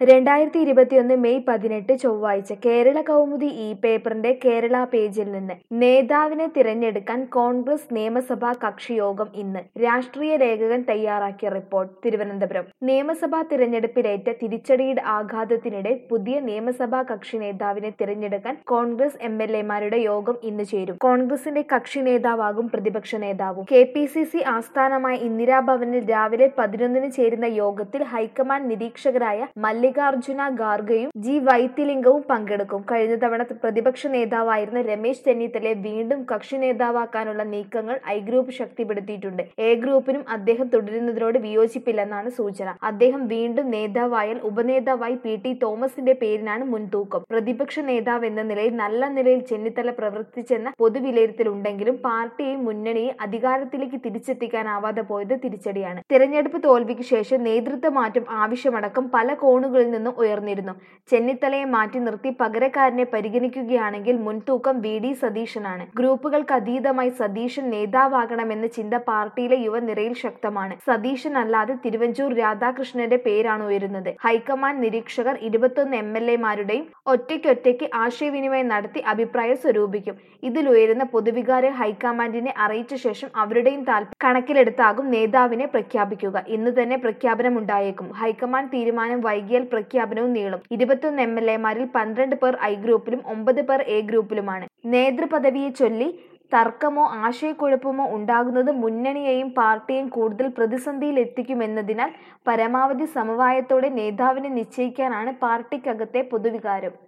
രണ്ടായിരത്തി ഇരുപത്തിയൊന്ന് മെയ് പതിനെട്ട് ചൊവ്വാഴ്ച കേരള കൗമുദി ഇ പേപ്പറിന്റെ കേരള പേജിൽ നിന്ന് നേതാവിനെ തിരഞ്ഞെടുക്കാൻ കോൺഗ്രസ് നിയമസഭാ കക്ഷിയോഗം ഇന്ന് രാഷ്ട്രീയ ലേഖകൻ തയ്യാറാക്കിയ റിപ്പോർട്ട് തിരുവനന്തപുരം നിയമസഭാ തിരഞ്ഞെടുപ്പിലേറ്റ തിരിച്ചടിയുടെ ആഘാതത്തിനിടെ പുതിയ നിയമസഭാ കക്ഷി നേതാവിനെ തിരഞ്ഞെടുക്കാൻ കോൺഗ്രസ് എം എൽ എമാരുടെ യോഗം ഇന്ന് ചേരും കോൺഗ്രസിന്റെ കക്ഷി നേതാവാകും പ്രതിപക്ഷ നേതാവും കെ പി സി സി ആസ്ഥാനമായ ഇന്ദിരാഭവനിൽ രാവിലെ പതിനൊന്നിന് ചേരുന്ന യോഗത്തിൽ ഹൈക്കമാൻഡ് നിരീക്ഷകരായ മല്ലികാർജുന ഖാർഗെയും ജി വൈത്തിലിംഗവും പങ്കെടുക്കും കഴിഞ്ഞ തവണ പ്രതിപക്ഷ നേതാവായിരുന്ന രമേശ് ചെന്നിത്തലയെ വീണ്ടും കക്ഷി നേതാവാക്കാനുള്ള നീക്കങ്ങൾ ഐ ഗ്രൂപ്പ് ശക്തിപ്പെടുത്തിയിട്ടുണ്ട് എ ഗ്രൂപ്പിനും അദ്ദേഹം തുടരുന്നതിനോട് വിയോജിപ്പില്ലെന്നാണ് സൂചന അദ്ദേഹം വീണ്ടും നേതാവായാൽ ഉപനേതാവായി പി ടി തോമസിന്റെ പേരിനാണ് മുൻതൂക്കം പ്രതിപക്ഷ നേതാവ് എന്ന നിലയിൽ നല്ല നിലയിൽ ചെന്നിത്തല പ്രവർത്തിച്ചെന്ന പൊതുവിലയിരുത്തലുണ്ടെങ്കിലും പാർട്ടിയെയും മുന്നണിയെ അധികാരത്തിലേക്ക് തിരിച്ചെത്തിക്കാനാവാതെ പോയത് തിരിച്ചടിയാണ് തിരഞ്ഞെടുപ്പ് തോൽവിക്ക് ശേഷം നേതൃത്വ മാറ്റം ആവശ്യമടക്കം പല കോണുകളിൽ നിന്നും ഉയർന്നിരുന്നു ചെന്നിത്തലയെ മാറ്റി നിർത്തി പകരക്കാരനെ പരിഗണിക്കുകയാണെങ്കിൽ മുൻതൂക്കം വി ഡി സതീശനാണ് ഗ്രൂപ്പുകൾക്ക് അതീതമായി സതീശൻ നേതാവാകണമെന്ന ചിന്ത പാർട്ടിയിലെ യുവനിരയിൽ ശക്തമാണ് സതീശൻ അല്ലാതെ തിരുവഞ്ചൂർ രാധാകൃഷ്ണന്റെ പേരാണ് ഉയരുന്നത് ഹൈക്കമാൻഡ് നിരീക്ഷകർ ഇരുപത്തൊന്ന് എം എൽ എമാരുടെയും ഒറ്റയ്ക്കൊറ്റയ്ക്ക് ആശയവിനിമയം നടത്തി അഭിപ്രായം സ്വരൂപിക്കും ഇതിലുയരുന്ന പൊതുവികാരം ഹൈക്കമാൻഡിനെ അറിയിച്ച ശേഷം അവരുടെയും താല്പര്യം കണക്കിലെടുത്താകും നേതാവിനെ പ്രഖ്യാപിക്കുക ഇന്ന് തന്നെ പ്രഖ്യാപനമുണ്ടായേക്കും ഹൈക്കമാൻഡ് തീരുമാനം വൈകിയാൽ പ്രഖ്യാപനവും നീളും ഇരുപത്തൊന്ന് എം എൽ എമാരിൽ പന്ത്രണ്ട് പേർ ഐ ഗ്രൂപ്പിലും ഒമ്പത് പേർ എ ഗ്രൂപ്പിലുമാണ് നേതൃപദവിയെ ചൊല്ലി തർക്കമോ ആശയക്കുഴപ്പമോ ഉണ്ടാകുന്നത് മുന്നണിയെയും പാർട്ടിയെയും കൂടുതൽ പ്രതിസന്ധിയിൽ എത്തിക്കുമെന്നതിനാൽ പരമാവധി സമവായത്തോടെ നേതാവിനെ നിശ്ചയിക്കാനാണ് പാർട്ടിക്കകത്തെ പൊതുവികാരം